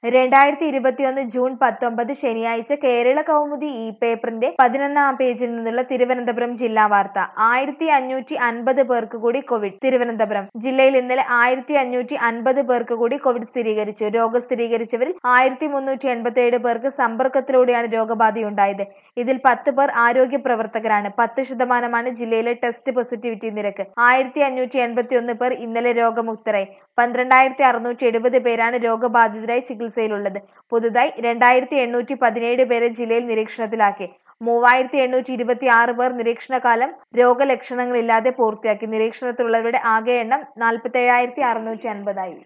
രണ്ടായിരത്തി ഇരുപത്തിയൊന്ന് ജൂൺ പത്തൊമ്പത് ശനിയാഴ്ച കേരള കൗമുദി ഈ പേപ്പറിന്റെ പതിനൊന്നാം പേജിൽ നിന്നുള്ള തിരുവനന്തപുരം ജില്ലാ വാർത്ത ആയിരത്തി അഞ്ഞൂറ്റി അൻപത് പേർക്ക് കൂടി കോവിഡ് തിരുവനന്തപുരം ജില്ലയിൽ ഇന്നലെ ആയിരത്തി അഞ്ഞൂറ്റി അൻപത് പേർക്ക് കൂടി കോവിഡ് സ്ഥിരീകരിച്ചു രോഗം സ്ഥിരീകരിച്ചവരിൽ ആയിരത്തി മുന്നൂറ്റി എൺപത്തിയേഴ് പേർക്ക് സമ്പർക്കത്തിലൂടെയാണ് രോഗബാധയുണ്ടായത് ഇതിൽ പത്ത് പേർ ആരോഗ്യ പ്രവർത്തകരാണ് പത്ത് ശതമാനമാണ് ജില്ലയിലെ ടെസ്റ്റ് പോസിറ്റിവിറ്റി നിരക്ക് ആയിരത്തി അഞ്ഞൂറ്റി എൺപത്തി ഒന്ന് പേർ ഇന്നലെ രോഗമുക്തരായി പന്ത്രണ്ടായിരത്തി അറുന്നൂറ്റി എഴുപത് പേരാണ് രോഗബാധിതരായി ചികിത്സയിലുള്ളത് പുതുതായി രണ്ടായിരത്തി എണ്ണൂറ്റി പതിനേഴ് പേരെ ജില്ലയിൽ നിരീക്ഷണത്തിലാക്കി മൂവായിരത്തി എണ്ണൂറ്റി ഇരുപത്തി ആറ് പേർ നിരീക്ഷണകാലം രോഗലക്ഷണങ്ങളില്ലാതെ പൂർത്തിയാക്കി നിരീക്ഷണത്തിലുള്ളവരുടെ ആകെ എണ്ണം നാൽപ്പത്തി ഏഴായിരത്തി അറുന്നൂറ്റി അൻപതായി